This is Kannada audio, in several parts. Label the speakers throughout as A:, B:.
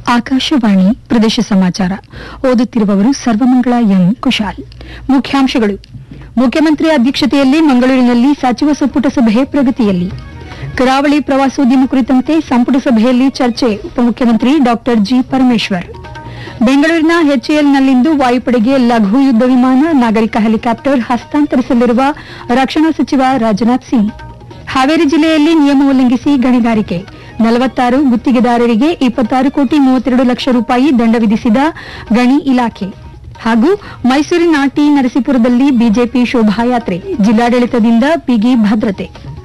A: ಆಕಾಶವಾಣಿ ಪ್ರದೇಶ ಸಮಾಚಾರ ಓದುತ್ತಿರುವವರು ಸರ್ವಮಂಗಳ ಎಂ ಕುಶಾಲ್ ಮುಖ್ಯಾಂಶಗಳು ಮುಖ್ಯಮಂತ್ರಿ ಅಧ್ಯಕ್ಷತೆಯಲ್ಲಿ ಮಂಗಳೂರಿನಲ್ಲಿ ಸಚಿವ ಸಂಪುಟ ಸಭೆ ಪ್ರಗತಿಯಲ್ಲಿ ಕರಾವಳಿ ಪ್ರವಾಸೋದ್ಯಮ ಕುರಿತಂತೆ ಸಂಪುಟ ಸಭೆಯಲ್ಲಿ ಚರ್ಚೆ ಉಪಮುಖ್ಯಮಂತ್ರಿ ಡಾ ಜಿ ಪರಮೇಶ್ವರ್ ಬೆಂಗಳೂರಿನ ಎಚ್ಎಎಲ್ನಲ್ಲಿಂದು ವಾಯುಪಡೆಗೆ ಲಘು ಯುದ್ದ ವಿಮಾನ ನಾಗರಿಕ ಹೆಲಿಕಾಪ್ಟರ್ ಹಸ್ತಾಂತರಿಸಲಿರುವ ರಕ್ಷಣಾ ಸಚಿವ ರಾಜನಾಥ್ ಸಿಂಗ್ ಹಾವೇರಿ ಜಿಲ್ಲೆಯಲ್ಲಿ ನಿಯಮ ಉಲ್ಲಂಘಿಸಿ ಗಣಿಗಾರಿಕೆ ನಲವತ್ತಾರು ಗುತ್ತಿಗೆದಾರರಿಗೆ ಇಪ್ಪತ್ತಾರು ಕೋಟಿ ಮೂವತ್ತೆರಡು ಲಕ್ಷ ರೂಪಾಯಿ ದಂಡ ವಿಧಿಸಿದ ಗಣಿ ಇಲಾಖೆ ಹಾಗೂ ಮೈಸೂರಿನ ಟಿ ನರಸೀಪುರದಲ್ಲಿ ಬಿಜೆಪಿ ಶೋಭಾಯಾತ್ರೆ ಜಿಲ್ಲಾಡಳಿತದಿಂದ ಬಿಗಿ ಭದ್ರತೆ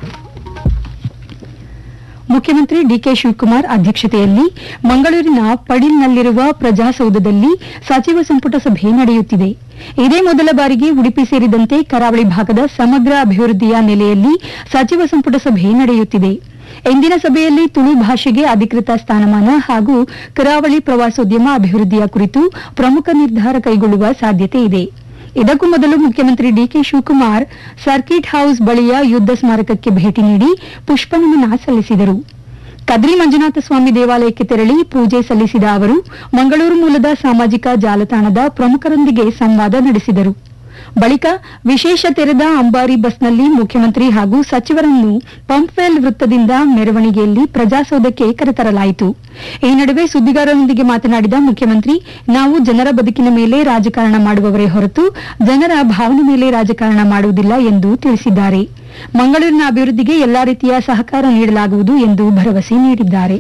A: ಮುಖ್ಯಮಂತ್ರಿ ಡಿಕೆ ಶಿವಕುಮಾರ್ ಅಧ್ಯಕ್ಷತೆಯಲ್ಲಿ ಮಂಗಳೂರಿನ ಪಡಿಲ್ನಲ್ಲಿರುವ ಪ್ರಜಾಸೌಧದಲ್ಲಿ ಸಚಿವ ಸಂಪುಟ ಸಭೆ ನಡೆಯುತ್ತಿದೆ ಇದೇ ಮೊದಲ ಬಾರಿಗೆ ಉಡುಪಿ ಸೇರಿದಂತೆ ಕರಾವಳಿ ಭಾಗದ ಸಮಗ್ರ ಅಭಿವೃದ್ಧಿಯ ನೆಲೆಯಲ್ಲಿ ಸಚಿವ ಸಂಪುಟ ಸಭೆ ನಡೆಯುತ್ತಿದೆ ಇಂದಿನ ಸಭೆಯಲ್ಲಿ ತುಳು ಭಾಷೆಗೆ ಅಧಿಕೃತ ಸ್ಥಾನಮಾನ ಹಾಗೂ ಕರಾವಳಿ ಪ್ರವಾಸೋದ್ಯಮ ಅಭಿವೃದ್ಧಿಯ ಕುರಿತು ಪ್ರಮುಖ ನಿರ್ಧಾರ ಕೈಗೊಳ್ಳುವ ಸಾಧ್ಯತೆ ಇದೆ ಇದಕ್ಕೂ ಮೊದಲು ಮುಖ್ಯಮಂತ್ರಿ ಡಿಕೆ ಶಿವಕುಮಾರ್ ಸರ್ಕಿಟ್ ಹೌಸ್ ಬಳಿಯ ಯುದ್ದ ಸ್ಮಾರಕಕ್ಕೆ ಭೇಟಿ ನೀಡಿ ಪುಷ್ಪನಮನ ಸಲ್ಲಿಸಿದರು ಕದ್ರಿ ಮಂಜುನಾಥ ಸ್ವಾಮಿ ದೇವಾಲಯಕ್ಕೆ ತೆರಳಿ ಪೂಜೆ ಸಲ್ಲಿಸಿದ ಅವರು ಮಂಗಳೂರು ಮೂಲದ ಸಾಮಾಜಿಕ ಜಾಲತಾಣದ ಪ್ರಮುಖರೊಂದಿಗೆ ಸಂವಾದ ನಡೆಸಿದರು ಬಳಿಕ ವಿಶೇಷ ತೆರೆದ ಅಂಬಾರಿ ಬಸ್ನಲ್ಲಿ ಮುಖ್ಯಮಂತ್ರಿ ಹಾಗೂ ಸಚಿವರನ್ನು ಪಂಪ್ವೆಲ್ ವೃತ್ತದಿಂದ ಮೆರವಣಿಗೆಯಲ್ಲಿ ಪ್ರಜಾಸೌಧಕ್ಕೆ ಕರೆತರಲಾಯಿತು ಈ ನಡುವೆ ಸುದ್ದಿಗಾರರೊಂದಿಗೆ ಮಾತನಾಡಿದ ಮುಖ್ಯಮಂತ್ರಿ ನಾವು ಜನರ ಬದುಕಿನ ಮೇಲೆ ರಾಜಕಾರಣ ಮಾಡುವವರೇ ಹೊರತು ಜನರ ಭಾವನೆ ಮೇಲೆ ರಾಜಕಾರಣ ಮಾಡುವುದಿಲ್ಲ ಎಂದು ತಿಳಿಸಿದ್ದಾರೆ ಮಂಗಳೂರಿನ ಅಭಿವೃದ್ಧಿಗೆ ಎಲ್ಲಾ ರೀತಿಯ ಸಹಕಾರ ನೀಡಲಾಗುವುದು ಎಂದು ಭರವಸೆ ನೀಡಿದ್ದಾರೆ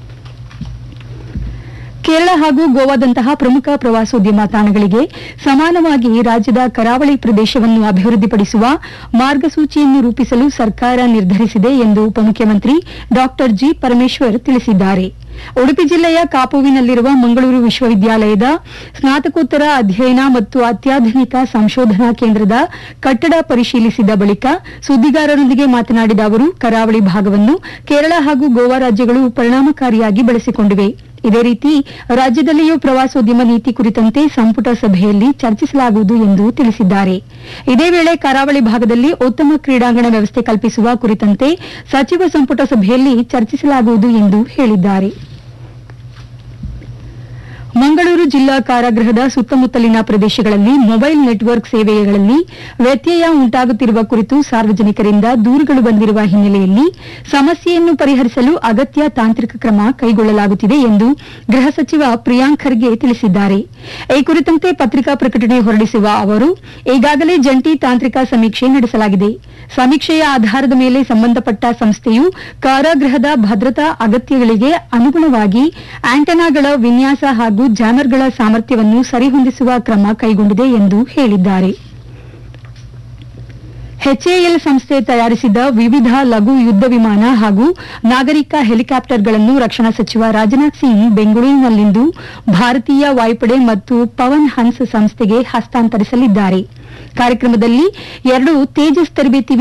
A: ಕೇರಳ ಹಾಗೂ ಗೋವಾದಂತಹ ಪ್ರಮುಖ ಪ್ರವಾಸೋದ್ಯಮ ತಾಣಗಳಿಗೆ ಸಮಾನವಾಗಿ ರಾಜ್ಯದ ಕರಾವಳಿ ಪ್ರದೇಶವನ್ನು ಅಭಿವೃದ್ಧಿಪಡಿಸುವ ಮಾರ್ಗಸೂಚಿಯನ್ನು ರೂಪಿಸಲು ಸರ್ಕಾರ ನಿರ್ಧರಿಸಿದೆ ಎಂದು ಉಪಮುಖ್ಯಮಂತ್ರಿ ಡಾ ಜಿ ಪರಮೇಶ್ವರ್ ತಿಳಿಸಿದ್ದಾರೆ ಉಡುಪಿ ಜಿಲ್ಲೆಯ ಕಾಪುವಿನಲ್ಲಿರುವ ಮಂಗಳೂರು ವಿಶ್ವವಿದ್ಯಾಲಯದ ಸ್ನಾತಕೋತ್ತರ ಅಧ್ಯಯನ ಮತ್ತು ಅತ್ಯಾಧುನಿಕ ಸಂಶೋಧನಾ ಕೇಂದ್ರದ ಕಟ್ಟಡ ಪರಿಶೀಲಿಸಿದ ಬಳಿಕ ಸುದ್ದಿಗಾರರೊಂದಿಗೆ ಮಾತನಾಡಿದ ಅವರು ಕರಾವಳಿ ಭಾಗವನ್ನು ಕೇರಳ ಹಾಗೂ ಗೋವಾ ರಾಜ್ಯಗಳು ಪರಿಣಾಮಕಾರಿಯಾಗಿ ಬಳಸಿಕೊಂಡಿವೆ ಇದೇ ರೀತಿ ರಾಜ್ಯದಲ್ಲಿಯೂ ಪ್ರವಾಸೋದ್ಯಮ ನೀತಿ ಕುರಿತಂತೆ ಸಂಪುಟ ಸಭೆಯಲ್ಲಿ ಚರ್ಚಿಸಲಾಗುವುದು ಎಂದು ತಿಳಿಸಿದ್ದಾರೆ ಇದೇ ವೇಳೆ ಕರಾವಳಿ ಭಾಗದಲ್ಲಿ ಉತ್ತಮ ಕ್ರೀಡಾಂಗಣ ವ್ಯವಸ್ಥೆ ಕಲ್ಪಿಸುವ ಕುರಿತಂತೆ ಸಚಿವ ಸಂಪುಟ ಸಭೆಯಲ್ಲಿ ಚರ್ಚಿಸಲಾಗುವುದು ಎಂದು ಹೇಳಿದ್ದಾರೆ ಮಂಗಳೂರು ಜಿಲ್ಲಾ ಕಾರಾಗೃಹದ ಸುತ್ತಮುತ್ತಲಿನ ಪ್ರದೇಶಗಳಲ್ಲಿ ಮೊಬೈಲ್ ನೆಟ್ವರ್ಕ್ ಸೇವೆಗಳಲ್ಲಿ ವ್ಯತ್ಯಯ ಉಂಟಾಗುತ್ತಿರುವ ಕುರಿತು ಸಾರ್ವಜನಿಕರಿಂದ ದೂರುಗಳು ಬಂದಿರುವ ಹಿನ್ನೆಲೆಯಲ್ಲಿ ಸಮಸ್ಯೆಯನ್ನು ಪರಿಹರಿಸಲು ಅಗತ್ಯ ತಾಂತ್ರಿಕ ಕ್ರಮ ಕೈಗೊಳ್ಳಲಾಗುತ್ತಿದೆ ಎಂದು ಗೃಹ ಸಚಿವ ಪ್ರಿಯಾಂಕ್ ಖರ್ಗೆ ತಿಳಿಸಿದ್ದಾರೆ ಈ ಕುರಿತಂತೆ ಪತ್ರಿಕಾ ಪ್ರಕಟಣೆ ಹೊರಡಿಸುವ ಅವರು ಈಗಾಗಲೇ ಜಂಟಿ ತಾಂತ್ರಿಕ ಸಮೀಕ್ಷೆ ನಡೆಸಲಾಗಿದೆ ಸಮೀಕ್ಷೆಯ ಆಧಾರದ ಮೇಲೆ ಸಂಬಂಧಪಟ್ಟ ಸಂಸ್ಥೆಯು ಕಾರಾಗೃಹದ ಭದ್ರತಾ ಅಗತ್ಯಗಳಿಗೆ ಅನುಗುಣವಾಗಿ ಆಂಟೆನಾಗಳ ವಿನ್ಯಾಸ ಹಾಗೂ ಜಾಮರ್ಗಳ ಸಾಮರ್ಥ್ಯವನ್ನು ಸರಿಹೊಂದಿಸುವ ಕ್ರಮ ಕೈಗೊಂಡಿದೆ ಎಂದು ಹೇಳಿದ್ದಾರೆ ಎಚ್ಎಎಲ್ ಸಂಸ್ಥೆ ತಯಾರಿಸಿದ ವಿವಿಧ ಲಘು ಯುದ್ದ ವಿಮಾನ ಹಾಗೂ ನಾಗರಿಕ ಹೆಲಿಕಾಪ್ಟರ್ಗಳನ್ನು ರಕ್ಷಣಾ ಸಚಿವ ರಾಜನಾಥ್ ಸಿಂಗ್ ಬೆಂಗಳೂರಿನಲ್ಲಿಂದು ಭಾರತೀಯ ವಾಯುಪಡೆ ಮತ್ತು ಪವನ್ ಹನ್ಸ್ ಸಂಸ್ಥೆಗೆ ಹಸ್ತಾಂತರಿಸಲಿದ್ದಾರೆ ಕಾರ್ಯಕ್ರಮದಲ್ಲಿ ಎರಡು ತೇಜಸ್ ತರಬೇತಿ